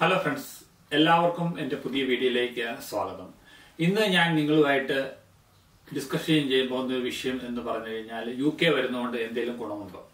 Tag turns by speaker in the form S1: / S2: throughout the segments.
S1: hello friends എല്ലാവർക്കും എൻ്റെ പുതിയ വീഡിയോയിലേക്ക് സ്വാഗതം ഇന്ന് ഞാൻ നിങ്ങളുമായിട്ട് ഡിസ്കഷൻ ചെയ്യാൻ പോകുന്ന ഒരു വിഷയം എന്ന് പറഞ്ഞു കഴിഞ്ഞാൽ യു കെ വരുന്നതുകൊണ്ട് എന്തെങ്കിലും ഗുണമുണ്ടോ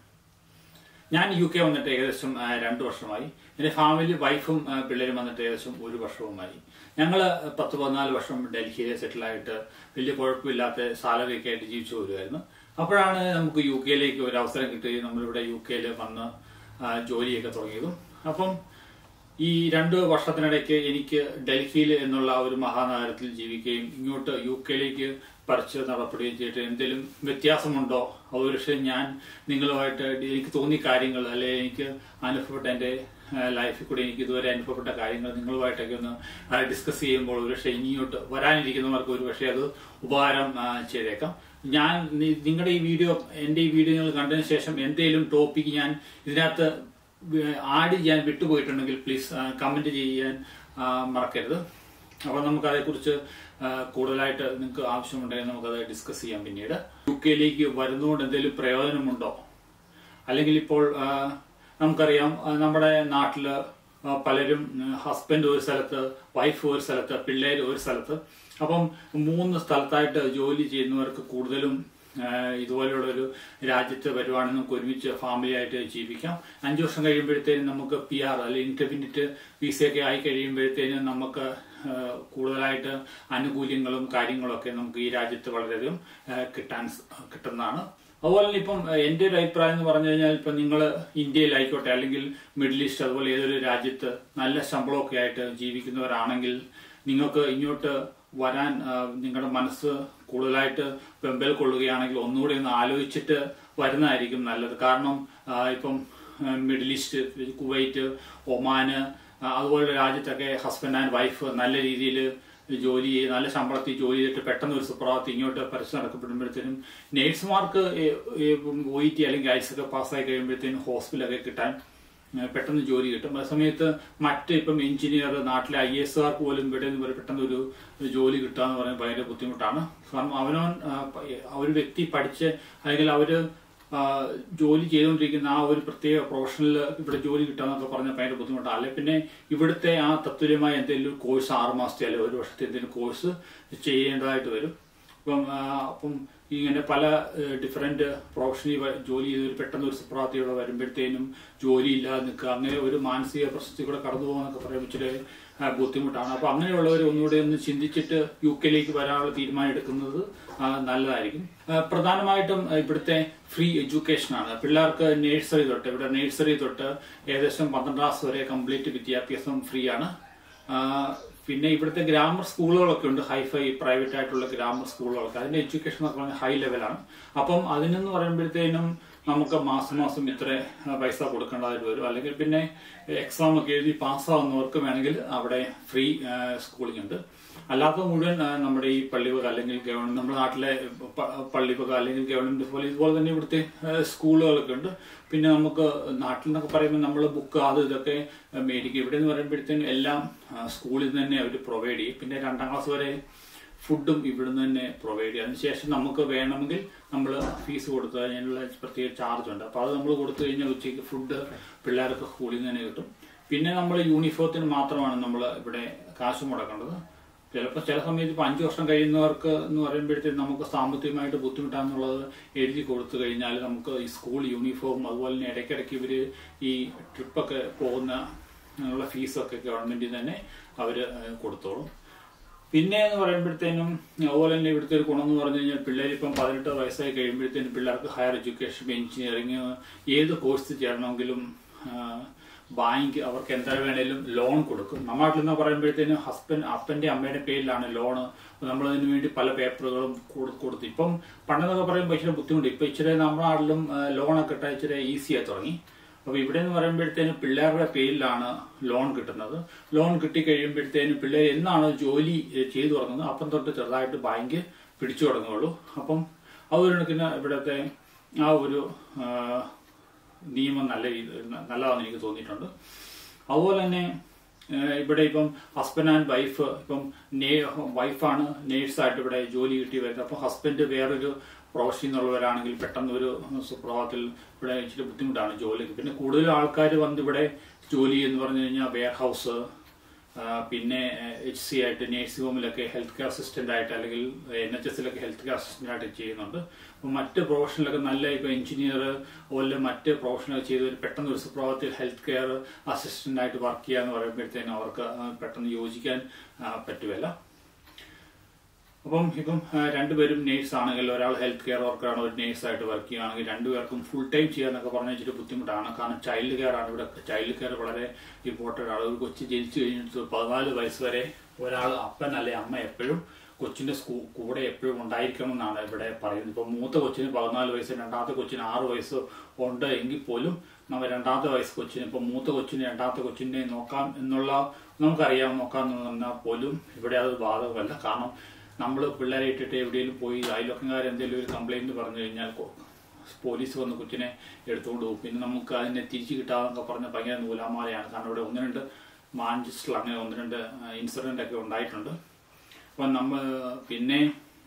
S1: ഞാൻ യു കെ വന്നിട്ട് ഏകദേശം ആ, രണ്ട് വർഷമായി എൻ്റെ ഫാമിലി വൈഫും ആ, പിള്ളേരും വന്നിട്ട് ഏകദേശം ഒരു വർഷവുമായി ഞങ്ങൾ പത്ത് പതിനാല് വർഷം ഡൽഹിയിൽ സെറ്റിലായിട്ട് വലിയ കുഴപ്പമില്ലാത്ത സാലറി ഒക്കെ ആയിട്ട് ജീവിച്ചു വരുമായിരുന്നു അപ്പോഴാണ് നമുക്ക് യു കെയിലേക്ക് ഒരു അവസരം കിട്ടുകയും നമ്മളിവിടെ യു കെയിൽ വന്ന് ആ, ജോലിയൊക്കെ തുടങ്ങിയതും അപ്പം ഈ രണ്ട് വർഷത്തിനിടയ്ക്ക് എനിക്ക് ഡൽഹിയിൽ എന്നുള്ള ആ ഒരു മഹാനഗരത്തിൽ ജീവിക്കുകയും ഇങ്ങോട്ട് യു കെയിലേക്ക് പറിച്ച് നടപ്പെടുകയും ചെയ്തിട്ട് എന്തെങ്കിലും വ്യത്യാസമുണ്ടോ ഒരുപക്ഷെ ഞാൻ നിങ്ങളുമായിട്ട് എനിക്ക് തോന്നിയ കാര്യങ്ങൾ അല്ലെ എനിക്ക് അനുഭവപ്പെട്ട എൻ്റെ ലൈഫിൽ കൂടെ എനിക്ക് ഇതുവരെ അനുഭവപ്പെട്ട കാര്യങ്ങൾ നിങ്ങളുമായിട്ടൊക്കെ ഒന്ന് ഡിസ്കസ് ചെയ്യുമ്പോൾ ഒരുപക്ഷെ ഇനിയോട്ട് വരാനിരിക്കുന്നവർക്ക് ഒരുപക്ഷെ അത് ഉപകാരം ആ, ചെയ്തേക്കാം ഞാൻ നി- നിങ്ങളുടെ ഈ വീഡിയോ എൻ്റെ ഈ വീഡിയോ നിങ്ങൾ കണ്ടതിന് ശേഷം എന്തെങ്കിലും ടോപ്പിക്ക് ഞാൻ ഇതിനകത്ത് ആഡ് ചെയ്യാൻ വിട്ടുപോയിട്ടുണ്ടെങ്കിൽ പ്ലീസ് കമന്റ് ചെയ്യാൻ ആ, മറക്കരുത് അപ്പോൾ നമുക്ക് അതേക്കുറിച്ച് ആ, കൂടുതലായിട്ട് നിങ്ങൾക്ക് ആവശ്യമുണ്ടെങ്കിൽ നമുക്കത് ഡിസ്കസ് ചെയ്യാം പിന്നീട് യു കെയിലേക്ക് വരുന്നതുകൊണ്ട് എന്തെങ്കിലും പ്രയോജനമുണ്ടോ അല്ലെങ്കിൽ ഇപ്പോൾ ആ, നമുക്കറിയാം ആ, നമ്മുടെ നാട്ടില് ആ, പലരും ഹസ്ബൻഡ് ഒരു സ്ഥലത്ത് വൈഫ് ഒരു സ്ഥലത്ത് പിള്ളേർ ഒരു സ്ഥലത്ത് അപ്പം മൂന്ന് സ്ഥലത്തായിട്ട് ജോലി ചെയ്യുന്നവർക്ക് കൂടുതലും ആ, ഇതുപോലെയുള്ള ഒരു രാജ്യത്ത് വരുവാണെങ്കിൽ നമുക്ക് ഒരുമിച്ച് ഫാമിലി ആയിട്ട് ജീവിക്കാം അഞ്ചു വർഷം കഴിയുമ്പോഴത്തേനും നമുക്ക് പി ആർ അല്ലെങ്കിൽ ഇൻഡെഫിനിറ്റ് വിസയൊക്കെ ആയി കഴിയുമ്പോഴത്തേനും നമുക്ക് ആ, കൂടുതലായിട്ട് ആനുകൂല്യങ്ങളും കാര്യങ്ങളൊക്കെ നമുക്ക് ഈ രാജ്യത്ത് വളരെയധികം ആ, കിട്ടാൻ സ- കിട്ടുന്നതാണ് അതുപോലെ തന്നെ ഇപ്പം ആ, എന്റെ ഒരു അഭിപ്രായം എന്ന് പറഞ്ഞു കഴിഞ്ഞാൽ ഇപ്പം നിങ്ങൾ ഇന്ത്യയിലായിക്കോട്ടെ അല്ലെങ്കിൽ മിഡിൽ ഈസ്റ്റ് അതുപോലെ ഏതൊരു രാജ്യത്ത് നല്ല ശമ്പളമൊക്കെ ആയിട്ട് ജീവിക്കുന്നവരാണെങ്കിൽ നിങ്ങൾക്ക് ഇങ്ങോട്ട് വരാൻ ആ, നിങ്ങളുടെ മനസ്സ് കൂടുതലായിട്ട് വെമ്പൽ കൊള്ളുകയാണെങ്കിൽ ഒന്നുകൂടി ഒന്ന് ആലോചിച്ചിട്ട് വരുന്നതായിരിക്കും നല്ലത് കാരണം ആ, ഇപ്പം ആ, മിഡിൽ ഈസ്റ്റ് കുവൈറ്റ് ഒമാന് ആ, അതുപോലുള്ള രാജ്യത്തൊക്കെ ഹസ്ബൻഡ് ആൻഡ് വൈഫ് നല്ല രീതിയിൽ ജോലി ചെയ്ത് നല്ല ശമ്പളത്തിൽ ജോലി ചെയ്തിട്ട് പെട്ടെന്ന് ഒരു സുപ്രഭാതത്തിൽ ഇങ്ങോട്ട് പരസ്യം നടക്കപ്പെടുമ്പോഴത്തേനും നേഴ്സുമാർക്ക് ഒ ഇ ടി അല്ലെങ്കിൽ ഐസ് ഒക്കെ പാസ്സായി കഴിയുമ്പോഴത്തേനും ഹോസ്പിറ്റലൊക്കെ കിട്ടാൻ ഏഹ് പെട്ടെന്ന് ജോലി കിട്ടും ആ സമയത്ത് മറ്റ് ഇപ്പം എഞ്ചിനീയർ നാട്ടിലെ ഐ എസ് ആർക്ക് പോലും ഇവിടെ നിന്ന് വരെ പെട്ടെന്ന് ഒരു ജോലി കിട്ടുക എന്ന് പറയുന്നത് ഭയങ്കര ബുദ്ധിമുട്ടാണ് കാരണം അവനവൻ ആ, പ- ആ ഒരു വ്യക്തി പഠിച്ച് അല്ലെങ്കിൽ അവര് ആ, ജോലി ചെയ്തുകൊണ്ടിരിക്കുന്ന ആ ഒരു പ്രത്യേക പ്രൊഫഷനിൽ ഇവിടെ ജോലി കിട്ടുക എന്നൊക്കെ പറഞ്ഞാൽ ഭയങ്കര ബുദ്ധിമുട്ടാണ് അല്ലെ പിന്നെ ഇവിടുത്തെ ആ തത്തുല്യമായ എന്തെങ്കിലും കോഴ്സ് ആറ് മാസത്തെ അല്ലെങ്കിൽ ഒരു വർഷത്തെ എന്തെങ്കിലും കോഴ്സ് ചെയ്യേണ്ടതായിട്ട് വരും അപ്പം ആ, അപ്പം ഇങ്ങനെ പല ഡിഫറെന്റ് പ്രൊഫഷണൽ ജോലി ചെയ്ത് ഒരു പെട്ടെന്ന് ഒരു സുപ്രാപ്തിയോടെ വരുമ്പോഴത്തേനും ജോലി ഇല്ലാതെ നിൽക്കുക അങ്ങനെ ഒരു മാനസിക പ്രശ്നത്തിൽ കൂടെ കടന്നു പോകാന്നൊക്കെ പറയുമ്പോൾ ഇച്ചിരി ആ, ബുദ്ധിമുട്ടാണ് അപ്പൊ അങ്ങനെയുള്ളവർ ഒന്നുകൂടെ ഒന്ന് ചിന്തിച്ചിട്ട് യു കെയിലേക്ക് വരാനുള്ള തീരുമാനം എടുക്കുന്നത് ആ, നല്ലതായിരിക്കും ആ, പ്രധാനമായിട്ടും ഇവിടുത്തെ ഫ്രീ എഡ്യൂക്കേഷൻ ആണ് പിള്ളേർക്ക് നേഴ്സറി തൊട്ട് ഇവിടെ നേഴ്സറി തൊട്ട് ഏകദേശം പന്ത്രണ്ടാം ക്ലാസ് വരെ കംപ്ലീറ്റ് വിദ്യാഭ്യാസം ഫ്രീ ആണ് ആ, പിന്നെ ഇവിടുത്തെ ഗ്രാമർ സ്കൂളുകളൊക്കെ ഉണ്ട് ഹൈഫൈ പ്രൈവറ്റ് ആയിട്ടുള്ള ഗ്രാമർ സ്കൂളുകളൊക്കെ അതിന്റെ എഡ്യൂക്കേഷൻ ഒക്കെ പറഞ്ഞാൽ ഹൈ ലെവലാണ് അപ്പം അതിനെന്ന് പറയുമ്പോഴത്തേനും നമുക്ക് മാസം മാസം ഇത്ര ആ, പൈസ കൊടുക്കേണ്ടതായിട്ട് വരും അല്ലെങ്കിൽ പിന്നെ എക്സാം ഒക്കെ എഴുതി പാസ്സാവുന്നവർക്ക് വേണമെങ്കിൽ അവിടെ ഫ്രീ സ്കൂളിംഗ് ഉണ്ട് അല്ലാത്ത മുഴുവൻ ആ, നമ്മുടെ ഈ പള്ളിവക അല്ലെങ്കിൽ ഗവൺമെന്റ് നമ്മുടെ നാട്ടിലെ പ- പള്ളിവക അല്ലെങ്കിൽ ഗവൺമെന്റ് പോലെ ഇതുപോലെ തന്നെ ഇവിടുത്തെ ആ, സ്കൂളുകളൊക്കെ ഉണ്ട് പിന്നെ നമുക്ക് നാട്ടിൽ നിന്നൊക്കെ പറയുമ്പോൾ നമ്മൾ ബുക്ക് അത് ഇതൊക്കെ മേടിക്കും ഇവിടെ എന്ന് പറയുമ്പോഴത്തേനും എല്ലാം ആ, സ്കൂളിൽ നിന്ന് തന്നെ അവർ പ്രൊവൈഡ് ചെയ്യും പിന്നെ രണ്ടാം ക്ലാസ് വരെ ഫുഡും ഇവിടുന്ന് തന്നെ പ്രൊവൈഡ് ചെയ്യും അതിനുശേഷം നമുക്ക് വേണമെങ്കിൽ നമ്മൾ ഫീസ് കൊടുത്തു കഴിഞ്ഞാലുള്ള പ്രത്യേക ചാർജ് ഉണ്ട് അപ്പോൾ അത് നമ്മൾ കൊടുത്തു കഴിഞ്ഞാൽ ഉച്ചയ്ക്ക് ഫുഡ് പിള്ളേർക്ക് സ്കൂളിൽ നിന്ന് തന്നെ കിട്ടും പിന്നെ നമ്മൾ യൂണിഫോത്തിന് മാത്രമാണ് നമ്മൾ ഇവിടെ കാശ് മുടക്കേണ്ടത് ചിലപ്പോൾ ചില സമയത്ത് ഇപ്പം അഞ്ച് വർഷം കഴിയുന്നവർക്ക് എന്ന് പറയുമ്പോഴത്തേക്കും നമുക്ക് സാമ്പത്തികമായിട്ട് ബുദ്ധിമുട്ടാന്നുള്ളത് എഴുതി കൊടുത്തു കഴിഞ്ഞാൽ നമുക്ക് ഈ സ്കൂൾ യൂണിഫോം അതുപോലെ തന്നെ ഇടയ്ക്കിടയ്ക്ക് ഇവർ ഈ ട്രിപ്പൊക്കെ പോകുന്ന ഉള്ള ഫീസൊക്കെ ഗവൺമെന്റിൽ തന്നെ അവർ കൊടുത്തോളും പിന്നെ എന്ന് പറയുമ്പോഴത്തേനും അതുപോലെ തന്നെ ഇവിടുത്തെ ഒരു ഗുണം എന്ന് പറഞ്ഞു കഴിഞ്ഞാൽ പിള്ളേർ ഇപ്പം പതിനെട്ട് വയസ്സായി കഴിയുമ്പോഴത്തേനും പിള്ളേർക്ക് ഹയർ എഡ്യൂക്കേഷൻ എഞ്ചിനീയറിങ് ഏത് കോഴ്സ് ചേരണമെങ്കിലും ആ, ബാങ്ക് അവർക്ക് എന്താ വേണേലും ലോൺ കൊടുക്കും നമ്മുടെ നാട്ടിൽ നിന്ന് പറയുമ്പോഴത്തേനും ഹസ്ബൻഡ് അപ്പന്റെ അമ്മയുടെ പേരിലാണ് ലോണ് നമ്മൾ അതിന് വേണ്ടി പല പേപ്പറുകളും കൊടു- കൊടുത്തു ഇപ്പം പണ്ടെന്നൊക്കെ പറയുമ്പോൾ ഇച്ചിരി ബുദ്ധിമുട്ട് ഇപ്പൊ ഇച്ചിരി നമ്മുടെ നാട്ടിലും ആ, ലോണൊക്കെ ഇട്ടാൽ ഇച്ചിരി ഈസിയായി തുടങ്ങി അപ്പൊ ഇവിടെ എന്ന് പറയുമ്പോഴത്തേനും പിള്ളേരുടെ പേരിലാണ് ലോൺ കിട്ടുന്നത് ലോൺ കിട്ടി കഴിയുമ്പോഴത്തേനും പിള്ളേർ എന്നാണ് ജോലി ഏ, ചെയ്തു തുടങ്ങുന്നത് അപ്പം തൊട്ട് ചെറുതായിട്ട് ബാങ്ക് പിടിച്ചു തുടങ്ങുള്ളൂ അപ്പം അതൊരു കണക്കിന് ഇവിടുത്തെ ആ ഒരു ആ, നിയമം നല്ല രീതി നല്ലതാണെന്ന് എനിക്ക് തോന്നിയിട്ടുണ്ട് അതുപോലെ തന്നെ ഏഹ് ഇവിടെ ഇപ്പം ഹസ്ബൻഡ് ആൻഡ് വൈഫ് ഇപ്പം വൈഫാണ് നേഴ്സായിട്ട് ഇവിടെ ജോലി കിട്ടി വരുന്നത് അപ്പം ഹസ്ബൻഡ് വേറൊരു പ്രൊഫഷനിൽ നിന്നുള്ളവരാണെങ്കിൽ പെട്ടെന്ന് ഒരു സുപ്രഭാതത്തിൽ ഇവിടെ ഇച്ചിരി ബുദ്ധിമുട്ടാണ് ജോലിക്ക് പിന്നെ കൂടുതൽ ആൾക്കാർ വന്ന് ഇവിടെ ജോലി എന്ന് പറഞ്ഞു കഴിഞ്ഞാൽ വെയർ ഹൗസ് ആ, പിന്നെ എച്ച് സി ആയിട്ട് നേഴ്സിംഗ് ഹോമിലൊക്കെ ഹെൽത്ത് കെയർ അസിസ്റ്റന്റ് ആയിട്ട് അല്ലെങ്കിൽ എൻ എച്ച് എസിലൊക്കെ ഹെൽത്ത് കെയർ അസിസ്റ്റന്റ് ആയിട്ട് ചെയ്യുന്നുണ്ട് അപ്പോൾ മറ്റ് പ്രൊഫഷനിലൊക്കെ നല്ല ഇപ്പോൾ എഞ്ചിനീയർ അതുപോലെ മറ്റ് പ്രൊഫഷനൊക്കെ ചെയ്ത് പെട്ടെന്ന് ഒരു സുപ്രഭാതത്തിൽ ഹെൽത്ത് കെയർ അസിസ്റ്റന്റ് ആയിട്ട് വർക്ക് ചെയ്യുക എന്ന് പറയുമ്പോഴത്തേനും അവർക്ക് ആ, പെട്ടെന്ന് യോജിക്കാൻ ആ, പറ്റുമല്ല അപ്പം ഇപ്പം ആ, രണ്ടുപേരും നേഴ്സ് ആണെങ്കിൽ ഒരാൾ ഹെൽത്ത് കെയർ വർക്കറാണ് ഒരു നേഴ്സ് ആയിട്ട് വർക്ക് ചെയ്യുകയാണെങ്കിൽ രണ്ടുപേർക്കും ഫുൾ ടൈം ചെയ്യാന്നൊക്കെ പറഞ്ഞു വെച്ചിട്ട് ബുദ്ധിമുട്ടാണ് കാരണം ചൈൽഡ് കെയർ ആണ് ഇവിടെ ചൈൽഡ് കെയർ വളരെ ഇമ്പോർട്ടൻ്റ് ആണ് ഒരു കൊച്ചു ജനിച്ചു കഴിഞ്ഞിട്ട് പതിനാല് വയസ്സ് വരെ ഒരാൾ അപ്പൻ അല്ലെ അമ്മ എപ്പോഴും കൊച്ചിന്റെ സ്കൂ കൂടെ എപ്പോഴും ഉണ്ടായിരിക്കണം എന്നാണ് ഇവിടെ പറയുന്നത് ഇപ്പം മൂത്ത കൊച്ചിന് പതിനാല് വയസ്സ് രണ്ടാമത്തെ കൊച്ചിന് ആറ് വയസ്സ് ഉണ്ട് എങ്കിൽ പോലും നമ്മ രണ്ടാമത്തെ വയസ്സ് കൊച്ചിന് ഇപ്പം മൂത്ത കൊച്ചിന് രണ്ടാമത്തെ കൊച്ചിനെ നോക്കാം എന്നുള്ള നമുക്കറിയാം നോക്കാം എന്ന് പറഞ്ഞാൽ പോലും ഇവിടെ അത് ബാധകമല്ല കാരണം നമ്മൾ പിള്ളേരെ ഇട്ടിട്ട് എവിടെയെങ്കിലും പോയി അയൽവക്കംകാർ എന്തെങ്കിലും ഒരു കംപ്ലൈന്റ് പറഞ്ഞു കഴിഞ്ഞാൽ കൊ- പോലീസ് വന്ന് കൊച്ചിനെ എടുത്തുകൊണ്ട് പോകും പിന്നെ നമുക്ക് അതിനെ തിരിച്ചു കിട്ടാന്നൊക്കെ പറഞ്ഞ ഭയങ്കര നൂലാമാലയാണ് കാരണം ഇവിടെ ഒന്ന് രണ്ട് മാഞ്ചസ്റ്ററിൽ അങ്ങനെ ഒന്ന് രണ്ട് ഇൻസിഡന്റ് ഒക്കെ ഉണ്ടായിട്ടുണ്ട് അപ്പം നമ്മൾ പിന്നെ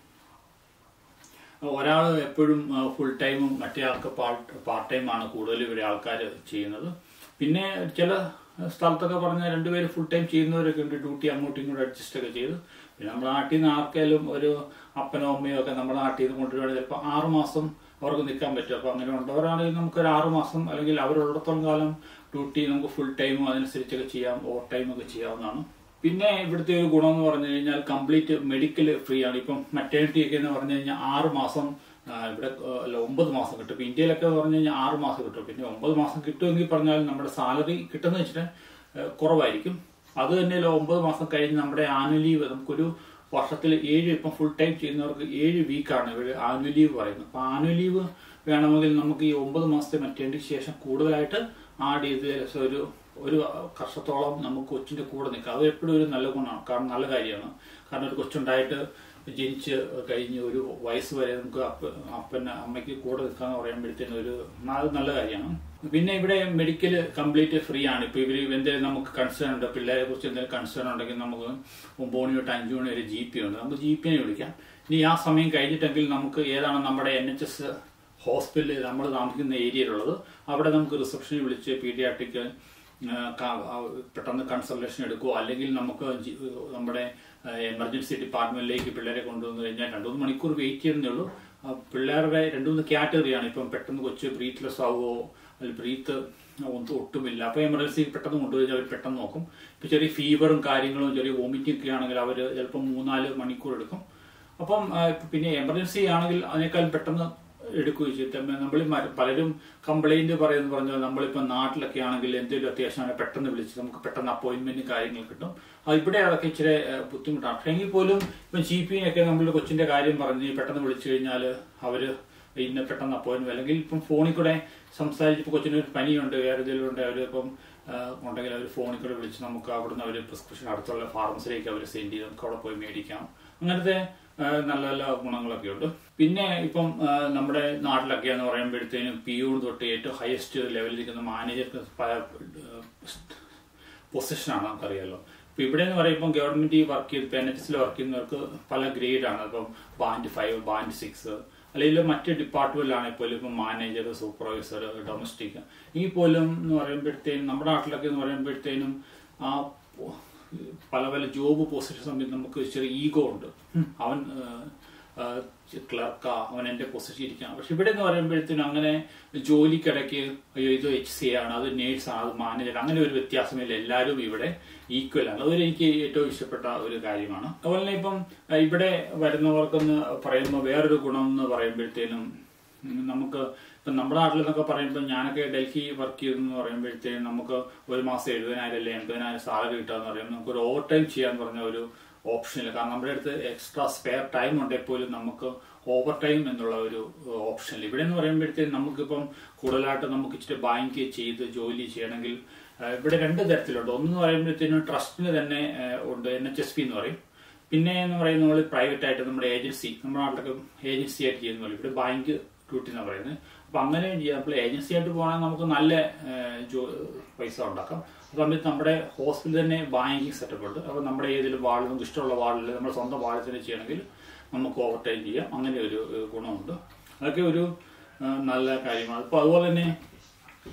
S1: ഒരാൾ എപ്പോഴും ഫുൾ ടൈമും മറ്റേ ആൾക്ക് പാർട്ട് പാർട്ട് ടൈമാണ് കൂടുതൽ ഇവിടെ ആൾക്കാർ ചെയ്യുന്നത് പിന്നെ ചില സ്ഥലത്തൊക്കെ പറഞ്ഞ രണ്ടുപേര് ഫുൾ ടൈം ചെയ്യുന്നവരൊക്കെ ഉണ്ട് ഡ്യൂട്ടി അങ്ങോട്ടും ഇങ്ങോട്ടും അഡ്ജസ്റ്റ് ഒക്കെ ചെയ്ത് പിന്നെ നമ്മുടെ നാട്ടിൽ നിന്ന് ആർക്കെങ്കിലും ഒരു അപ്പനോ അമ്മയോ ഒക്കെ നമ്മുടെ നാട്ടിൽ നിന്ന് കൊണ്ടുവരികയാണെങ്കിൽ ചിലപ്പോൾ ആറ് മാസം അവർക്ക് നിൽക്കാൻ പറ്റും അപ്പോൾ അങ്ങനെ ഉള്ളവരാണെങ്കിൽ നമുക്ക് ഒരു ആറ് മാസം അല്ലെങ്കിൽ അവരുള്ളിടത്തോളം കാലം ഡ്യൂട്ടി നമുക്ക് ഫുൾ ടൈമും അതനുസരിച്ചൊക്കെ ചെയ്യാം ഓവർ ടൈം ഒക്കെ ചെയ്യാവുന്നതാണ് പിന്നെ ഇവിടുത്തെ ഒരു ഗുണം എന്ന് പറഞ്ഞു കഴിഞ്ഞാൽ കംപ്ലീറ്റ് മെഡിക്കൽ ഫ്രീ ആണ് ഇപ്പം മെറ്റേണിറ്റി ഒക്കെ എന്ന് പറഞ്ഞു കഴിഞ്ഞാൽ ആറ് മാസം ആ, ഇവിടെ ആ, അല്ല ഒമ്പത് മാസം കിട്ടും ഇപ്പം ഇന്ത്യയിലൊക്കെ എന്ന് പറഞ്ഞു കഴിഞ്ഞാൽ ആറ് മാസം കിട്ടും പിന്നെ ഒമ്പത് മാസം കിട്ടുമെങ്കിൽ പറഞ്ഞാൽ നമ്മുടെ സാലറി കിട്ടുന്ന വെച്ചിട്ട് ആ, കുറവായിരിക്കും അത് തന്നെയല്ല ഒമ്പത് മാസം കഴിഞ്ഞ് നമ്മുടെ ആനുവൽ ലീവ് നമുക്കൊരു വർഷത്തിൽ ഏഴ് ഇപ്പം ഫുൾ ടൈം ചെയ്യുന്നവർക്ക് ഏഴ് വീക്കാണ് ഇവിടെ ആനുവൽ ലീവ് പറയുന്നത് അപ്പം ആനുവൽ ലീവ് വേണമെങ്കിൽ നമുക്ക് ഈ ഒമ്പത് മാസത്തെ മെറ്റേണിറ്റിക്ക് ശേഷം കൂടുതലായിട്ട് ആഡ് ചെയ്ത് ഏകദേശം ഒരു ഒരു വർഷത്തോളം നമുക്ക് കൊച്ചിന്റെ കൂടെ നിൽക്കാം അത് എപ്പോഴും ഒരു നല്ല ഗുണമാണ് കാരണം നല്ല കാര്യമാണ് കാരണം ഒരു കൊച്ചുണ്ടായിട്ട് ജനിച്ച് കഴിഞ്ഞ് ഒരു വയസ്സ് വരെ നമുക്ക് അപ്പ അപ്പന് അമ്മയ്ക്ക് കൂടെ നിൽക്കാന്ന് പറയുമ്പോഴത്തേനും ഒരു അത് നല്ല കാര്യമാണ് പിന്നെ ഇവിടെ മെഡിക്കൽ കംപ്ലീറ്റ് ഫ്രീ ആണ് ഇപ്പൊ ഇവര് എന്തെങ്കിലും നമുക്ക് കൺസേൺ ഉണ്ട് പിള്ളേരെ കുറിച്ച് എന്തെങ്കിലും കൺസേൺ ഉണ്ടെങ്കിൽ നമുക്ക് ഒമ്പത് മണി തൊട്ട് അഞ്ചു മണി വരെ ജി പി ഉണ്ട് നമുക്ക് ജി പിനെ വിളിക്കാം ഇനി ആ സമയം കഴിഞ്ഞിട്ടെങ്കിൽ നമുക്ക് ഏതാണ് നമ്മുടെ എൻ എച്ച് എസ് ഹോസ്പിറ്റലിൽ നമ്മൾ താമസിക്കുന്ന ഏരിയയിലുള്ളത് അവിടെ നമുക്ക് റിസപ്ഷനിൽ വിളിച്ച് പീഡിയാട്രിക് പെട്ടെന്ന് കൺസൾട്ടേഷൻ എടുക്കുമോ അല്ലെങ്കിൽ നമുക്ക് ജി- നമ്മുടെ എമർജൻസി ഡിപ്പാർട്ട്മെന്റിലേക്ക് പിള്ളേരെ കൊണ്ടുവന്നു കഴിഞ്ഞാൽ രണ്ടു മൂന്ന് മണിക്കൂർ വെയിറ്റ് ചെയ്യുന്നേ ഉള്ളൂ ആ പിള്ളേരുടെ രണ്ടു മൂന്ന് കാറ്റഗറിയാണ് ഇപ്പം പെട്ടെന്ന് കൊച്ച് ബ്രീത്ത്ലെസ് ആവുമോ അല്ലെങ്കിൽ ബ്രീത്ത് ഒന്നും ഒട്ടുമില്ല അപ്പൊ എമർജൻസി പെട്ടെന്ന് കൊണ്ടുപോയി അവർ പെട്ടെന്ന് നോക്കും ഇപ്പൊ ചെറിയ ഫീവറും കാര്യങ്ങളും ചെറിയ വോമിറ്റിംഗ് ഒക്കെ ആണെങ്കിൽ അവർ ചിലപ്പോൾ മൂന്നാല് മണിക്കൂർ എടുക്കും അപ്പം ആ, പിന്നെ എമർജൻസി ആണെങ്കിൽ അതിനേക്കാൾ പെട്ടെന്ന് എടുക്കുകയും ചെയ്യും നമ്മൾ പലരും കംപ്ലൈന്റ് പറയുന്നു പറഞ്ഞാൽ നമ്മളിപ്പോൾ നാട്ടിലൊക്കെ ആണെങ്കിൽ എന്തെങ്കിലും അത്യാവശ്യമാണ് പെട്ടെന്ന് വിളിച്ച് നമുക്ക് പെട്ടെന്ന് അപ്പോയിന്റ്മെന്റ് കാര്യങ്ങൾ കിട്ടും അത് ഇവിടെ അതൊക്കെ ഇച്ചിരി ആ, ബുദ്ധിമുട്ടാണ് പക്ഷേ എങ്കിൽ പോലും ഇപ്പം ജി പിന്നൊക്കെ നമ്മൾ കൊച്ചിന്റെ കാര്യം പറഞ്ഞ് പെട്ടെന്ന് വിളിച്ചു കഴിഞ്ഞാൽ അവര് ഇന്ന പെട്ടെന്ന് അപ്പോയിന്റ്മെന്റ് അല്ലെങ്കിൽ ഇപ്പം ഫോണിൽ കൂടെ സംസാരിച്ചപ്പോൾ കൊച്ചിന് ഒരു പനിയുണ്ട് വേറെ എന്തെങ്കിലും ഉണ്ട് അവർ ഇപ്പം ആ, ഉണ്ടെങ്കിൽ അവർ ഫോണിൽ കൂടെ വിളിച്ച് നമുക്ക് അവിടുന്ന് അവർ പ്രിസ്ക്രിപ്ഷൻ അടുത്തുള്ള ഫാർമസിയിലേക്ക് അവർ സെൻഡ് ചെയ്ത് നമുക്ക് അവിടെ പോയി മേടിക്കാം അങ്ങനത്തെ ആ, നല്ല നല്ല ഗുണങ്ങളൊക്കെ ഉണ്ട് പിന്നെ ഇപ്പം ആ, നമ്മുടെ നാട്ടിലൊക്കെ എന്ന് പറയുമ്പോഴത്തേനും പി യു തൊട്ട് ഏറ്റവും ഹയസ്റ്റ് ലെവലിൽ നിൽക്കുന്ന മാനേജർക്ക് പൊസിഷനാണ് നമുക്കറിയാലോ ഇപ്പൊ ഇവിടെ എന്ന് പറയുമ്പോൾ ഗവൺമെന്റ് വർക്ക് ചെയ്ത് എൻ എച്ച് എസിൽ വർക്ക് ചെയ്യുന്നവർക്ക് പല ഗ്രേഡാണ് ഇപ്പം ബാൻഡ് ഫൈവ് ബാൻഡ് സിക്സ് അല്ലെങ്കിൽ മറ്റ് ഡിപ്പാർട്ട്മെന്റിലാണെങ്കിൽ പോലും ഇപ്പം മാനേജർ സൂപ്പർവൈസർ ഡൊമസ്റ്റിക് ഈ പോലും എന്ന് പറയുമ്പോഴത്തേനും നമ്മുടെ നാട്ടിലൊക്കെ എന്ന് പറയുമ്പോഴത്തേനും ആ പോ- പല പല ജോബ് പൊസിഷൻ സമയത്ത് നമുക്ക് ചെറിയ ഈഗോ ഉണ്ട് ഉം, അവൻ ക്ലർക്കാ അവൻ എന്റെ പൊസിഷൻ ഇരിക്കണം പക്ഷെ ഇവിടെ എന്ന് പറയുമ്പോഴത്തേനും അങ്ങനെ ജോലിക്കിടയ്ക്ക് അയ്യോ ഇത് എച്ച് സി ആണ് അത് നേഴ്സ് ആണ് അത് മാനേജർ അങ്ങനെ ഒരു വ്യത്യാസമില്ല എല്ലാവരും ഇവിടെ ഈക്വൽ ആണ് അതൊരു എനിക്ക് ഏറ്റവും ഇഷ്ടപ്പെട്ട ഒരു കാര്യമാണ് അതുപോലെ തന്നെ ഇപ്പം ആ, ഇവിടെ വരുന്നവർക്കെന്ന് പറയുമ്പോൾ വേറൊരു ഗുണം എന്ന് പറയുമ്പോഴത്തേനും ഉം, നമുക്ക് ഇപ്പം നമ്മുടെ നാട്ടിൽ നിന്നൊക്കെ പറയുമ്പോൾ ഞാനൊക്കെ ഡൽഹി വർക്ക് ചെയ്തെന്ന് പറയുമ്പോഴത്തേനും നമുക്ക് ഒരു മാസം എഴുപതിനായിരം അല്ലെ എൺപതിനായിരം സാലറി കിട്ടാന്ന് പറയുമ്പോൾ നമുക്ക് ഒരു ഓവർ ടൈം ചെയ്യാൻ പറഞ്ഞ ഒരു ഓപ്ഷൻ ഇല്ല കാരണം നമ്മുടെ അടുത്ത് എക്സ്ട്രാ സ്പെയർ ടൈം ഉണ്ടെങ്കിൽ പോലും നമുക്ക് ഓവർ ടൈം എന്നുള്ള ഒരു ഓപ്ഷൻ ഇല്ല ഇവിടെ എന്ന് പറയുമ്പോഴത്തേക്കും നമുക്കിപ്പം കൂടുതലായിട്ട് നമുക്ക് ഇച്ചിരി ബാങ്ക് ചെയ്ത് ജോലി ചെയ്യണമെങ്കിൽ ആ, ഇവിടെ രണ്ട് തരത്തിലുണ്ട് ഒന്ന് പറയുമ്പോഴത്തേനും ട്രസ്റ്റിന് തന്നെ ആ, ഉണ്ട് എൻ എച്ച് എസ് പി എന്ന് പറയും പിന്നെ എന്ന് പറയുന്ന നമ്മൾ പ്രൈവറ്റ് ആയിട്ട് നമ്മുടെ ഏജൻസി നമ്മുടെ നാട്ടിലൊക്കെ ഏജൻസി ആയിട്ട് ചെയ്യുന്ന പോലെ ഇവിടെ ബാങ്ക് ഡ്യൂട്ടി എന്നാണ് പറയുന്നത് അപ്പൊ അങ്ങനെ ചെയ്യാം അപ്പോൾ ഏജൻസി ആയിട്ട് പോകണമെങ്കിൽ നമുക്ക് നല്ല ഏഹ്, ജോ- പൈസ ഉണ്ടാക്കാം ആ സമയത്ത് നമ്മുടെ ഹോസ്പിറ്റലിൽ തന്നെ ബാങ്കിങ് സെറ്റപ്പ് ഉണ്ട് അപ്പോൾ നമ്മുടെ ഏതെങ്കിലും വാർഡിൽ നമുക്ക് ഇഷ്ടമുള്ള വാർഡിൽ നമ്മുടെ സ്വന്തം വാർഡിൽ തന്നെ ചെയ്യണമെങ്കിൽ നമുക്ക് ഓവർ ടൈം ചെയ്യാം അങ്ങനെ ഒരു ഏഹ്, ഗുണമുണ്ട് അതൊക്കെ ഒരു ഏഹ്, നല്ല കാര്യമാണ് അപ്പോൾ അതുപോലെ തന്നെ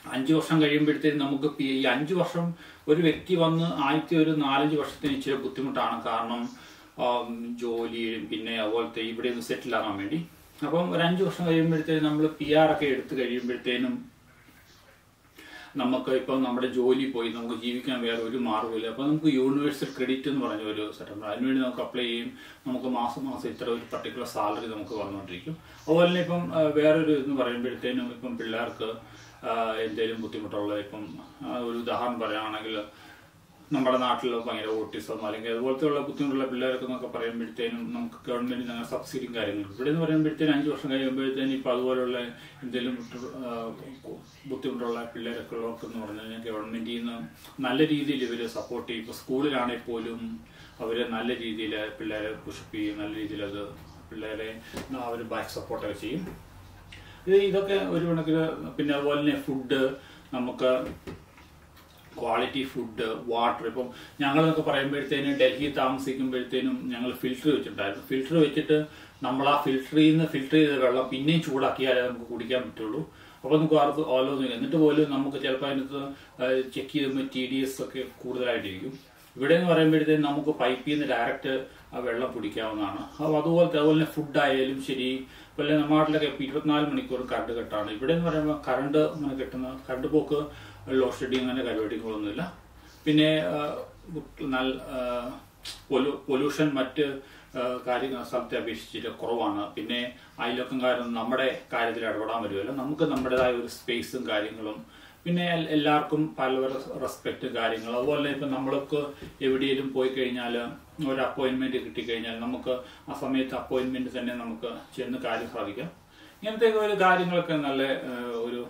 S1: അഞ്ചു വർഷം കഴിയുമ്പോഴത്തേക്കും നമുക്ക് പി- ഈ അഞ്ചു വർഷം ഒരു വ്യക്തി വന്ന് ആദ്യത്തെ ഒരു നാലഞ്ച് വർഷത്തിന് ഇച്ചിരി ബുദ്ധിമുട്ടാണ് കാരണം ആം, ജോലിയും പിന്നെ അതുപോലത്തെ ഇവിടെ ഒന്ന് സെറ്റിൽ ആകാൻ വേണ്ടി അപ്പം ഒരു അഞ്ചു വർഷം കഴിയുമ്പോഴത്തേനും നമ്മൾ പി ആർ ഒക്കെ എടുത്ത് കഴിയുമ്പോഴത്തേനും നമുക്ക് ഇപ്പം നമ്മുടെ ജോലി പോയി നമുക്ക് ജീവിക്കാൻ വേറെ ഒരു മാർഗ്ഗമില്ല അപ്പം നമുക്ക് യൂണിവേഴ്സൽ ക്രെഡിറ്റ് എന്ന് പറഞ്ഞ ഒരു സെറ്റപ്പ് അതിനുവേണ്ടി നമുക്ക് അപ്ലൈ ചെയ്യും നമുക്ക് മാസം മാസം ഇത്ര ഒരു പർട്ടിക്കുലർ സാലറി നമുക്ക് വന്നുകൊണ്ടിരിക്കും അതുപോലെ തന്നെ ഇപ്പം ആ, വേറൊരു എന്ന് പറയുമ്പോഴത്തേനും ഇപ്പം പിള്ളേർക്ക് എന്തെങ്കിലും ബുദ്ധിമുട്ടുള്ള ഇപ്പം ആ, ഒരു ഉദാഹരണം പറയുകയാണെങ്കിൽ നമ്മുടെ നാട്ടിൽ ഭയങ്കര ഓട്ടിസം അല്ലെങ്കിൽ അതുപോലത്തെയുള്ള ബുദ്ധിമുട്ടുള്ള പിള്ളേർക്ക് എന്നൊക്കെ പറയുമ്പോഴത്തേനും നമുക്ക് ഗവൺമെന്റ് അങ്ങനെ സബ്സിഡിയും കാര്യങ്ങളും ഇവിടെ എന്ന് പറയുമ്പോഴത്തേനും അഞ്ച് വർഷം കഴിയുമ്പോഴത്തേനും ഇപ്പൊ അതുപോലുള്ള എന്തെങ്കിലും ബുദ്ധി- ആ, ബുദ്ധിമുട്ടുള്ള പിള്ളേരൊക്കെ ഉള്ളവർക്ക് എന്ന് പറഞ്ഞു കഴിഞ്ഞാൽ ഗവൺമെന്റിൽ നിന്ന് നല്ല രീതിയിൽ ഇവര് സപ്പോർട്ട് ചെയ്യും ഇപ്പൊ സ്കൂളിലാണെങ്കിൽ പോലും അവര് നല്ല രീതിയിൽ പിള്ളേരെ പുഷപ്പ് ചെയ്യും നല്ല രീതിയിൽ അത് പിള്ളേരെ അവർ ബാക്ക് സപ്പോർട്ടൊക്കെ ചെയ്യും ഇത് ഇതൊക്കെ ഒരു കണക്കിന് പിന്നെ അതുപോലെ തന്നെ ഫുഡ് നമുക്ക് ക്വാളിറ്റി ഫുഡ് വാട്ടർ ഇപ്പം ഞങ്ങളെന്നൊക്കെ പറയുമ്പോഴത്തേനും ഡൽഹി താമസിക്കുമ്പോഴത്തേനും ഞങ്ങൾ ഫിൽറ്റർ വെച്ചിട്ടുണ്ടായിരുന്നു ഫിൽറ്റർ വെച്ചിട്ട് നമ്മൾ ആ ഫിൽറ്ററിൽ നിന്ന് ഫിൽറ്റർ ചെയ്ത വെള്ളം പിന്നെയും ചൂടാക്കിയാലേ നമുക്ക് കുടിക്കാൻ പറ്റുള്ളൂ അപ്പോൾ നമുക്ക് ആർക്ക് ഓലോന്ന് എന്നിട്ട് പോലും നമുക്ക് ചിലപ്പോൾ അതിനകത്ത് ചെക്ക് ചെയ്യുമ്പോൾ ടി ഡി എസ് ഒക്കെ കൂടുതലായിട്ടിരിക്കും ഇവിടെ എന്ന് പറയുമ്പോഴത്തേനും നമുക്ക് പൈപ്പിൽ നിന്ന് ഡയറക്റ്റ് ആ വെള്ളം കുടിക്കാവുന്നതാണ് അപ്പോൾ അതുപോലത്തെ അതുപോലെ തന്നെ ഫുഡ് ആയാലും ശരി അതുപോലെ നമ്മുടെ നാട്ടിലൊക്കെ ഇപ്പം ഇരുപത്തിനാല് മണിക്കൂർ കറണ്ട് കെട്ടാണ് ഇവിടെ എന്ന് പറയുമ്പോൾ കറണ്ട് അങ്ങനെ കിട്ടുന്ന കറണ്ട് പോക്ക് ലോഡ് ഷെഡിങ് അങ്ങനെ പരിപാടികളൊന്നുമില്ല പിന്നെ ആ, നല്ല പൊല്യൂഷൻ മറ്റ് ആ, കാര്യങ്ങൾ സ്ഥലത്തെ അപേക്ഷിച്ചിട്ട് കുറവാണ് പിന്നെ അയൽവക്കംകാരും നമ്മുടെ കാര്യത്തിൽ ഇടപെടാൻ വരുമല്ലോ നമുക്ക് നമ്മുടേതായ ഒരു സ്പേസും കാര്യങ്ങളും പിന്നെ എൽ- എല്ലാവർക്കും പല പല റെസ്പെക്റ്റ് കാര്യങ്ങൾ അതുപോലെ ഇപ്പം നമ്മൾക്ക് എവിടെയെങ്കിലും പോയി കഴിഞ്ഞാൽ ഒരു അപ്പോയിന്റ്മെന്റ് കിട്ടിക്കഴിഞ്ഞാൽ നമുക്ക് ആ സമയത്ത് അപ്പോയിന്റ്മെന്റ് തന്നെ നമുക്ക് ചെന്ന് കാര്യം സാധിക്കാം ഇങ്ങനത്തെ ഒരു കാര്യങ്ങളൊക്കെ നല്ല ആ, ഒരു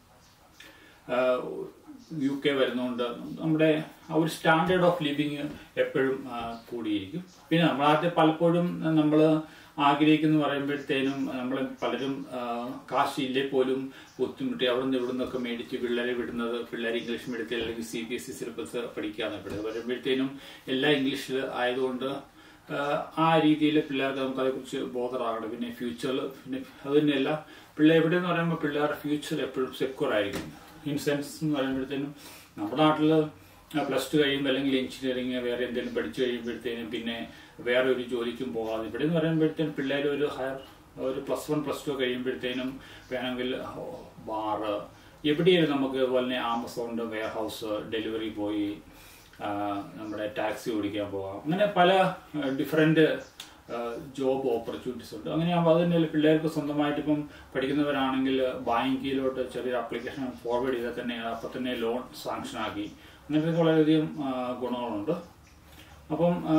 S1: യു കെ വരുന്നതുകൊണ്ട് നമ്മുടെ ആ ഒരു സ്റ്റാൻഡേർഡ് ഓഫ് ലിവിങ് എപ്പോഴും ആ, കൂടിയിരിക്കും പിന്നെ നമ്മളാദ്യം പലപ്പോഴും നമ്മൾ ആഗ്രഹിക്കുന്ന പറയുമ്പോഴത്തേനും നമ്മൾ പലരും ആ, കാശില്ലേ പോലും ബുദ്ധിമുട്ടി അവിടെ നിന്ന് ഇവിടെ നിന്നൊക്കെ മേടിച്ച് പിള്ളേരെ വിടുന്നത് പിള്ളേർ ഇംഗ്ലീഷ് മീഡിയത്തിൽ അല്ലെങ്കിൽ C B S E syllabus പഠിക്കാന്ന് ഇവിടെ വരുമ്പോഴത്തേനും എല്ലാം ഇംഗ്ലീഷിൽ ആയതുകൊണ്ട് ആഹ് ആ രീതിയിൽ പിള്ളേർക്ക് നമുക്ക് അതേക്കുറിച്ച് ബോധറാകണം പിന്നെ ഫ്യൂച്ചറിൽ പിന്നെ അത് തന്നെയല്ല പിള്ളേർ എവിടെ എന്ന് പറയുമ്പോൾ പിള്ളേരുടെ ഫ്യൂച്ചർ എപ്പോഴും സെക്യൂർ ആയിരിക്കും ഇൻ സെൻസ് എന്ന് പറയുമ്പോഴത്തേനും നമ്മുടെ നാട്ടിൽ പ്ലസ് ടു കഴിയുമ്പോൾ അല്ലെങ്കിൽ എഞ്ചിനീയറിങ് വേറെ എന്തെങ്കിലും പഠിച്ചു കഴിയുമ്പോഴത്തേനും പിന്നെ വേറെ ഒരു ജോലിക്കും പോകാതെ ഇവിടെ എന്ന് പറയുമ്പോഴത്തേനും പിള്ളേർ ഒരു ഹയർ ഒരു പ്ലസ് വൺ പ്ലസ് ടു കഴിയുമ്പോഴത്തേനും വേണമെങ്കിൽ ബാറ് എവിടെയായാലും നമുക്ക് അതുപോലെ തന്നെ ആമസോണിൻ്റെ വെയർ ഹൗസ് ഡെലിവറി പോയി ആ, നമ്മുടെ ടാക്സി ഓടിക്കാൻ പോകാം അങ്ങനെ പല ഡിഫറെന്റ് ജോബ് ഓപ്പർച്യൂണിറ്റീസ് ഉണ്ട് അങ്ങനെയാകുമ്പോൾ അത് തന്നെ പിള്ളേർക്ക് സ്വന്തമായിട്ട് ഇപ്പം പഠിക്കുന്നവരാണെങ്കിൽ ബാങ്കിലോട്ട് ചെറിയൊരു ആപ്ലിക്കേഷൻ ഫോർവേഡ് ചെയ്താൽ തന്നെ അപ്പം തന്നെ ലോൺ സാങ്ഷൻ ആക്കി അങ്ങനത്തെ വളരെയധികം ആ, ഗുണങ്ങളുണ്ട് അപ്പം ആ,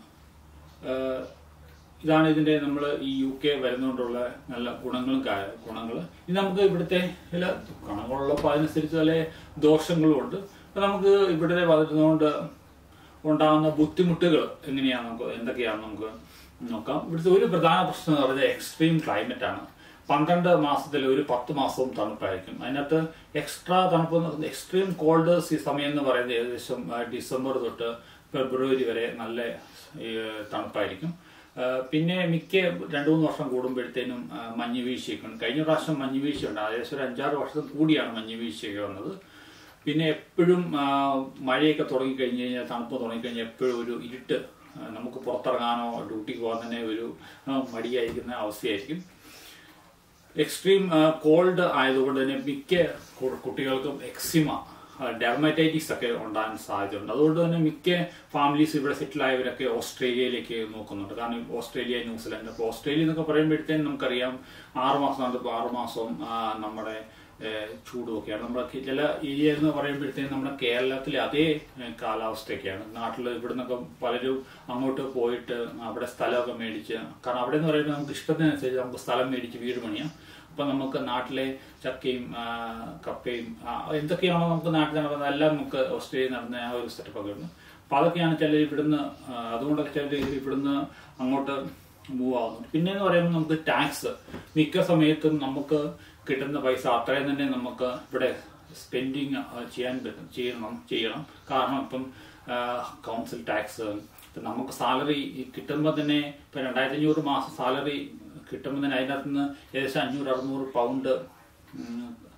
S1: ആ, ഇതാണ് ഇതിന്റെ നമ്മൾ ഈ യു കെ വരുന്നതുകൊണ്ടുള്ള നല്ല ഗുണങ്ങളും ഗുണങ്ങൾ ഇത് നമുക്ക് ഇവിടുത്തെ ചില ഗുണങ്ങളുള്ളപ്പോൾ അതിനനുസരിച്ച് ചില ദോഷങ്ങളും ഉണ്ട് അപ്പൊ നമുക്ക് ഇവിടെ വരുന്നതുകൊണ്ട് ഉണ്ടാകുന്ന ബുദ്ധിമുട്ടുകൾ എങ്ങനെയാണ് നമുക്ക് എന്തൊക്കെയാണെന്ന് നമുക്ക് നോക്കാം ഇവിടുത്തെ ഒരു പ്രധാന പ്രശ്നം എന്ന് പറയുന്നത് എക്സ്ട്രീം ക്ലൈമറ്റ് ആണ് പന്ത്രണ്ട് മാസത്തിൽ ഒരു പത്ത് മാസവും തണുപ്പായിരിക്കും അതിനകത്ത് എക്സ്ട്രാ തണുപ്പ് എക്സ്ട്രീം കോൾഡ് സമയം എന്ന് പറയുന്നത് ഏകദേശം ആ, ഡിസംബർ തൊട്ട് ഫെബ്രുവരി വരെ നല്ല ഈ, തണുപ്പായിരിക്കും ആ, പിന്നെ മിക്ക രണ്ടു മൂന്ന് വർഷം കൂടുമ്പോഴത്തേനും ആ, മഞ്ഞ് വീഴ്ചയൊക്കെ ഉണ്ട് കഴിഞ്ഞ പ്രാവശ്യം മഞ്ഞ് വീഴ്ച ഉണ്ട് ഏകദേശം ഒരു അഞ്ചാറ് വർഷം കൂടിയാണ് മഞ്ഞ് വീഴ്ചയൊക്കെ വന്നത് പിന്നെ എപ്പോഴും ആ, മഴയൊക്കെ തുടങ്ങിക്കഴിഞ്ഞ് കഴിഞ്ഞാൽ തണുപ്പ് തുടങ്ങിക്കഴിഞ്ഞാൽ എപ്പോഴും ഒരു ഇരുട്ട് ആ, നമുക്ക് പുറത്തിറങ്ങാനോ ഡ്യൂട്ടിക്ക് പോകാൻ തന്നെ ഒരു ആ, മടിയായിരിക്കുന്ന അവസ്ഥയായിരിക്കും എക്സ്ട്രീം കോൾഡ് ആയതുകൊണ്ട് തന്നെ മിക്ക കു- കുട്ടികൾക്കും എക്സിമ ഡെർമറ്റൈറ്റിസ് ഒക്കെ ഉണ്ടാകാൻ സാധ്യതയുണ്ട് അതുകൊണ്ട് തന്നെ മിക്ക ഫാമിലീസ് ഇവിടെ സെറ്റിൽ ആയവരൊക്കെ ഓസ്ട്രേലിയയിലേക്ക് നോക്കുന്നുണ്ട് കാരണം ഓസ്ട്രേലിയ ന്യൂസിലാൻഡ് അപ്പോൾ ഓസ്ട്രേലിയ എന്നൊക്കെ പറയുമ്പോഴത്തേനും നമുക്കറിയാം ആറ് മാസം ഇപ്പോൾ ആറ് മാസം ആ, നമ്മുടെ ഏഹ്, ചൂടുമൊക്കെയാണ് നമ്മുടെ കേ- ചില ഏരിയ എന്ന് പറയുമ്പോഴത്തേനും നമ്മുടെ കേരളത്തിലെ അതേ ഏഹ്, കാലാവസ്ഥയൊക്കെയാണ് നാട്ടിൽ ഇവിടെ നിന്നൊക്കെ പലരും അങ്ങോട്ട് പോയിട്ട് അവിടെ സ്ഥലമൊക്കെ മേടിച്ച് കാരണം അവിടെ എന്ന് പറയുമ്പോൾ നമുക്ക് ഇഷ്ടത്തിനനുസരിച്ച് നമുക്ക് സ്ഥലം മേടിച്ച് വീട് പണിയാം അപ്പൊ നമുക്ക് നാട്ടിലെ ചക്കയും ആ, കപ്പയും ആ, എന്തൊക്കെയാണോ നമുക്ക് നാട്ടിൽ നടക്കുന്നത് എല്ലാം നമുക്ക് ഓസ്ട്രേലിയയിൽ നടന്ന ആ ഒരു സെറ്റപ്പ് ഒക്കെ ഉണ്ട് അപ്പൊ അതൊക്കെയാണ് ചിലർ ഇവിടുന്ന് ആ, അതുകൊണ്ടൊക്കെ ചിലർ ഇവിടുന്ന് അങ്ങോട്ട് മൂവ് ആവുന്നുണ്ട് പിന്നെ എന്ന് പറയുമ്പോൾ നമുക്ക് ടാക്സ് മിക്ക സമയത്തും നമുക്ക് കിട്ടുന്ന പൈസ അത്രയും തന്നെ നമുക്ക് ഇവിടെ സ്പെൻഡിങ് ചെയ്യാൻ പറ്റും ചെയ്യണം ചെയ്യണം കാരണം ഇപ്പം കൗൺസിൽ ടാക്സ് ഇപ്പം നമുക്ക് സാലറി കിട്ടുമ്പോൾ തന്നെ ഇപ്പം രണ്ടായിരത്തി അഞ്ഞൂറ് മാസം സാലറി കിട്ടുമ്പോൾ തന്നെ അതിനകത്ത് നിന്ന് ഏകദേശം അഞ്ഞൂറ് അറുന്നൂറ് പൗണ്ട് ഉം,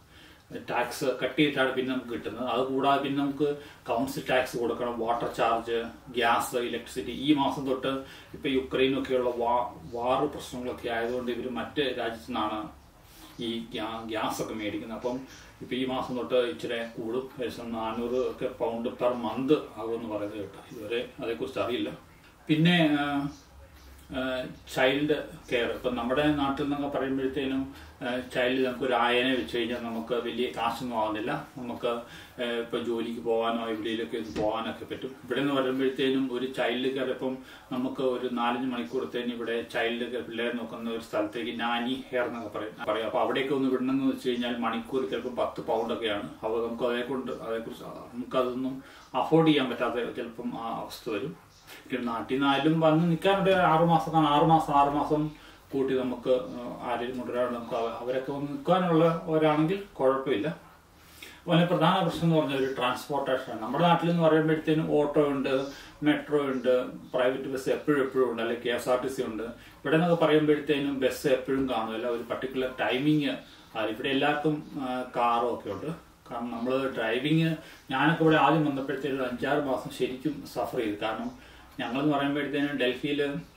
S1: ടാക്സ് കട്ട് ചെയ്തിട്ടാണ് പിന്നെ നമുക്ക് കിട്ടുന്നത് അത് കൂടാതെ പിന്നെ നമുക്ക് കൗൺസിൽ ടാക്സ് കൊടുക്കണം വാട്ടർ ചാർജ് ഗ്യാസ് ഇലക്ട്രിസിറ്റി ഈ മാസം തൊട്ട് ഇപ്പൊ യുക്രൈനൊക്കെയുള്ള വാ വാറ് പ്രശ്നങ്ങളൊക്കെ ആയതുകൊണ്ട് ഇവർ മറ്റ് രാജ്യത്തു നിന്നാണ് ഈ ഗ്യാസ് ഒക്കെ മേടിക്കുന്നത് അപ്പം ഇപ്പൊ ഈ മാസം തൊട്ട് ഇച്ചിരി കൂടും ഏകദേശം നാനൂറ് ഒക്കെ പൗണ്ട് പെർ മന്ത് ആകുമെന്ന് പറയുന്നത് കേട്ടോ ഇതുവരെ അതേക്കുറിച്ച് അറിയില്ല പിന്നെ ചൈൽഡ് കെയർ ഇപ്പം നമ്മുടെ നാട്ടിൽ നിന്നൊക്കെ പറയുമ്പോഴത്തേനും ചൈൽഡ് നമുക്ക് ഒരു ആയനെ വെച്ച് കഴിഞ്ഞാൽ നമുക്ക് വലിയ കാശൊന്നും ആവുന്നില്ല നമുക്ക് ഇപ്പൊ ജോലിക്ക് പോകാനോ എവിടെയെങ്കിലുമൊക്കെ ഒന്ന് പോകാനൊക്കെ പറ്റും ഇവിടെ നിന്ന് വരുമ്പോഴത്തേനും ഒരു ചൈൽഡ് കെയർ ഇപ്പം നമുക്ക് ഒരു നാലഞ്ച് മണിക്കൂറത്തേന് ഇവിടെ ചൈൽഡ് കെയർ പിള്ളേരെ നോക്കുന്ന ഒരു സ്ഥലത്തേക്ക് നാനി ഹെയർ എന്നൊക്കെ പറയും പറയാം അപ്പൊ അവിടേക്ക് ഒന്ന് വിടണമെന്ന് വെച്ച് കഴിഞ്ഞാൽ മണിക്കൂർ ചിലപ്പോൾ പത്ത് പൗണ്ടൊക്കെയാണ് അപ്പോൾ നമുക്ക് അതേ കൊണ്ട് അതേക്കുറിച്ച് നമുക്കതൊന്നും അഫോർഡ് ചെയ്യാൻ പറ്റാത്ത ചിലപ്പം ആ അവസ്ഥ വരും പിന്നെ നാട്ടിൽ നിന്നായാലും വന്ന് നിൽക്കാനുണ്ട് ആറ് മാസം ആറ് മാസം ആറ് മാസം കൂട്ടി നമുക്ക് ആരെങ്കിലും കൊണ്ടുവരാൻ നമുക്ക് അവരൊക്കെ വന്ന് നിൽക്കാനുള്ളവരാണെങ്കിൽ കുഴപ്പമില്ല അതുപോലെ പ്രധാന പ്രശ്നം എന്ന് പറഞ്ഞാൽ ഒരു ട്രാൻസ്പോർട്ടേഷൻ നമ്മുടെ നാട്ടിൽ എന്ന് പറയുമ്പോഴത്തേനും ഓട്ടോ ഉണ്ട് മെട്രോ ഉണ്ട് പ്രൈവറ്റ് ബസ് എപ്പോഴും എപ്പോഴും ഉണ്ട് അല്ലെങ്കിൽ K S R T C ഉണ്ട് ഇവിടെ നിന്നൊക്കെ പറയുമ്പോഴത്തേനും ബസ് എപ്പോഴും കാണുമല്ല ഒരു പർട്ടിക്കുലർ ടൈമിങ് ഇവിടെ എല്ലാവർക്കും കാറും ഒക്കെ ഉണ്ട് കാരണം നമ്മൾ ഡ്രൈവിങ് ഞാനൊക്കെ ഇവിടെ ആദ്യം വന്നപ്പോഴത്തേനും അഞ്ചാറ് മാസം ശരിക്കും സഫർ ചെയ്തു കാരണം ഞങ്ങളെന്ന് പറയുമ്പോഴത്തേനും ഡൽഹിയിൽ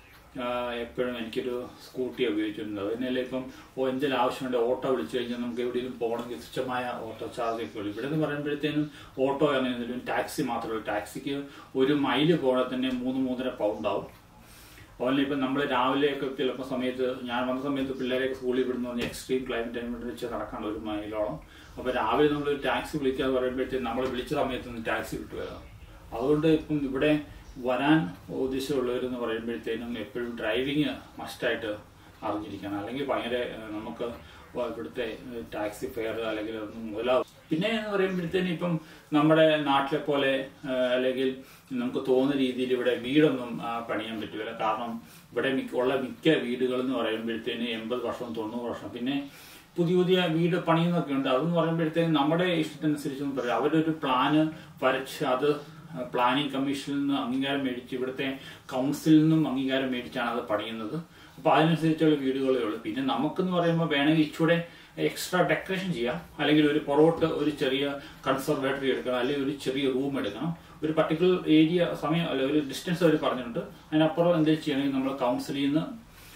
S1: എപ്പോഴും എനിക്കൊരു സ്കൂട്ടി ഉപയോഗിച്ചിട്ടുണ്ട് അതിനല്ലേ ഇപ്പം എന്തെങ്കിലും ആവശ്യമുണ്ട് ഓട്ടോ വിളിച്ചു കഴിഞ്ഞാൽ നമുക്ക് എവിടെയെങ്കിലും പോകണമെങ്കിൽ തുച്ഛമായ ഓട്ടോ ചാർജ് ഒക്കെ ഉള്ളൂ ഇവിടെ നിന്ന് പറയുമ്പോഴത്തേനും ഓട്ടോ അങ്ങനെ ടാക്സി മാത്രമേ ഉള്ളൂ ടാക്സിക്ക് ഒരു മൈല് പോകണേ തന്നെ മൂന്ന് മൂന്നര പൗണ്ട് ആവും അതുപോലെ ഇപ്പം നമ്മൾ രാവിലെയൊക്കെ ചിലപ്പോൾ സമയത്ത് ഞാൻ വന്ന സമയത്ത് പിള്ളേരെയൊക്കെ സ്കൂളിൽ വിടുന്ന പറഞ്ഞാൽ എക്സ്ട്രീം ക്ലൈമറ്റ് ടൈമിൽ വെച്ച് നടക്കണം ഒരു മൈലോളം അപ്പോൾ രാവിലെ നമ്മൾ ടാക്സി വിളിക്കാതെ പറയുമ്പോഴത്തേക്കും നമ്മൾ വിളിച്ച സമയത്തൊന്നും ടാക്സി കിട്ടുമല്ലോ അതുകൊണ്ട് ഇപ്പം ഇവിടെ വരാൻ ഉദ്ദേശമുള്ളവരെന്ന് പറയുമ്പോഴത്തേനും എപ്പോഴും ഡ്രൈവിങ് മസ്റ്റായിട്ട് അറിഞ്ഞിരിക്കണം അല്ലെങ്കിൽ ഭയങ്കര നമുക്ക് ഇവിടുത്തെ ടാക്സി ഫെയർ അല്ലെങ്കിൽ ഒന്നും മുതലാവും പിന്നെ എന്ന് പറയുമ്പോഴത്തേനും ഇപ്പം നമ്മുടെ നാട്ടിലെ പോലെ അല്ലെങ്കിൽ നമുക്ക് തോന്നുന്ന രീതിയിൽ ഇവിടെ വീടൊന്നും പണിയാൻ പറ്റില്ല കാരണം ഇവിടെ ഉള്ള മിക്ക വീടുകൾ എന്ന് പറയുമ്പോഴത്തേന് എൺപത് വർഷം തൊണ്ണൂറ് വർഷം പിന്നെ പുതിയ പുതിയ വീട് പണിയുന്നൊക്കെ ഉണ്ട് അതെന്ന് പറയുമ്പോഴത്തേനും നമ്മുടെ ഇഷ്ടത്തിനനുസരിച്ചൊന്നും പറയാം അവരൊരു പ്ലാന് വരച്ച് അത് പ്ലാനിംഗ് കമ്മീഷനിൽ നിന്ന് അംഗീകാരം മേടിച്ച് ഇവിടുത്തെ കൗൺസിലിൽ നിന്നും അംഗീകാരം മേടിച്ചാണ് അത് പണിയുന്നത് അപ്പൊ അതിനനുസരിച്ചുള്ള വീടുകളേ ഉള്ളൂ പിന്നെ നമുക്കെന്ന് പറയുമ്പോൾ വേണമെങ്കിൽ ഇച്ചൂടെ എക്സ്ട്രാ ഡെക്കറേഷൻ ചെയ്യാം അല്ലെങ്കിൽ ഒരു പുറകോട്ട് ഒരു ചെറിയ കൺസർവേറ്ററി എടുക്കണം അല്ലെങ്കിൽ ഒരു ചെറിയ റൂം എടുക്കണം ഒരു പർട്ടിക്കുലർ ഏരിയ സമയം അല്ല ഒരു ഡിസ്റ്റൻസ് അവർ പറഞ്ഞിട്ടുണ്ട് അതിനപ്പുറം എന്തെങ്കിലും ചെയ്യണമെങ്കിൽ നമ്മൾ കൗൺസിലിൽ നിന്ന്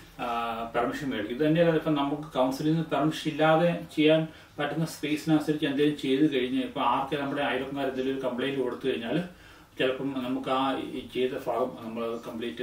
S1: പെർമിഷൻ മേടിക്കും ഇത് തന്നെയല്ല ഇപ്പം നമുക്ക് കൗൺസിലിൽ നിന്ന് പെർമിഷൻ ഇല്ലാതെ ചെയ്യാൻ പറ്റുന്ന സ്പേസിനനുസരിച്ച് എന്തെങ്കിലും ചെയ്ത് കഴിഞ്ഞ് ഇപ്പം ആർക്ക് നമ്മുടെ അയൽക്കാർ എന്തെങ്കിലും ഒരു കംപ്ലൈന്റ് കൊടുത്തു കഴിഞ്ഞാൽ ചിലപ്പം നമുക്ക് ആ ഈ ചെയ്ത ഭാഗം നമ്മൾ കംപ്ലീറ്റ്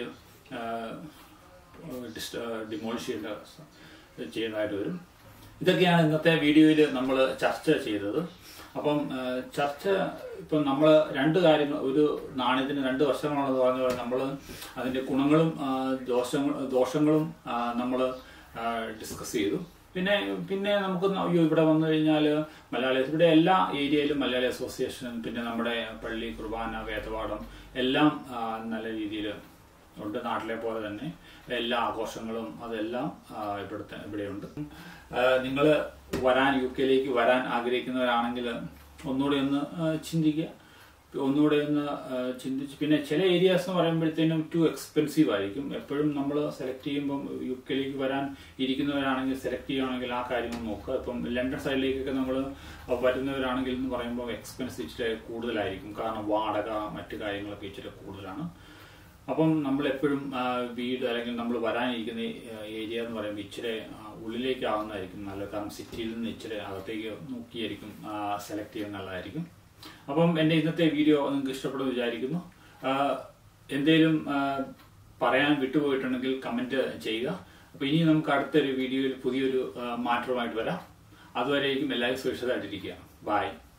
S1: ഡിമോളിഷ് ചെയ്യേണ്ട ചെയ്യുന്നതായിട്ട് വരും ഇതൊക്കെയാണ് ഇന്നത്തെ വീഡിയോയിൽ നമ്മൾ ചർച്ച ചെയ്തത് അപ്പം ചർച്ച ഇപ്പം നമ്മൾ രണ്ട് കാര്യങ്ങൾ ഒരു നാണയത്തിന് രണ്ട് വശങ്ങളാണെന്ന് പറഞ്ഞ പോലെ നമ്മൾ അതിന്റെ ഗുണങ്ങളും ദോഷങ്ങൾ ദോഷങ്ങളും നമ്മൾ ഡിസ്കസ് ചെയ്തു പിന്നെ പിന്നെ നമുക്ക് അയ്യോ ഇവിടെ വന്നു കഴിഞ്ഞാൽ മലയാളി ഇവിടെ എല്ലാ ഏരിയയിലും മലയാളി അസോസിയേഷൻ പിന്നെ നമ്മുടെ പള്ളി കുർബാന വേദപാഠം എല്ലാം നല്ല രീതിയിൽ ഉണ്ട് നാട്ടിലെ പോലെ തന്നെ എല്ലാ ആഘോഷങ്ങളും അതെല്ലാം ഇവിടുത്തെ ഇവിടെയുണ്ട് നിങ്ങൾ വരാൻ യു കെയിലേക്ക് വരാൻ ആഗ്രഹിക്കുന്നവരാണെങ്കിൽ ഒന്നുകൂടെ ഒന്ന് ചിന്തിക്കുക ഒന്നുകൂടെ ഒന്ന് ചിന്തിച്ച് പിന്നെ ചില ഏരിയാസ് എന്ന് പറയുമ്പോഴത്തേനും ടു എക്സ്പെൻസീവ് ആയിരിക്കും എപ്പോഴും നമ്മൾ സെലക്ട് ചെയ്യുമ്പം യു കെയിലേക്ക് വരാൻ ഇരിക്കുന്നവരാണെങ്കിൽ സെലക്ട് ചെയ്യുകയാണെങ്കിൽ ആ കാര്യങ്ങൾ നോക്കുക ഇപ്പം ലണ്ടൻ സൈഡിലേക്കൊക്കെ നമ്മൾ വരുന്നവരാണെങ്കിൽ എന്ന് പറയുമ്പോൾ എക്സ്പെൻസ് ഇച്ചിരി കൂടുതലായിരിക്കും കാരണം വാടക മറ്റു കാര്യങ്ങളൊക്കെ ഇച്ചിരി കൂടുതലാണ് അപ്പം നമ്മൾ എപ്പോഴും വീട് അല്ലെങ്കിൽ നമ്മൾ വരാനിരിക്കുന്ന ഏരിയ എന്ന് പറയുമ്പോൾ ഇച്ചിരി ഉള്ളിലേക്ക് ആവുന്നതായിരിക്കും നല്ലത് കാരണം സിറ്റിയിൽ നിന്ന് ഇച്ചിരി അകത്തേക്ക് നോക്കിയായിരിക്കും സെലക്ട് ചെയ്യുന്ന നല്ലതായിരിക്കും അപ്പം എൻ്റെ ഇന്നത്തെ വീഡിയോ നിങ്ങൾക്ക് ഇഷ്ടപ്പെടുമെന്ന് വിചാരിക്കുന്നു എന്തേലും പറയാൻ വിട്ടുപോയിട്ടുണ്ടെങ്കിൽ കമൻറ്റ് ചെയ്യുക അപ്പോൾ ഇനി നമുക്ക് അടുത്തൊരു വീഡിയോയിൽ പുതിയൊരു മാറ്ററുമായിട്ട് വരാം അതുവരേക്കും എല്ലാവരും സുരക്ഷിതമായിട്ടിരിക്കുക ബായ്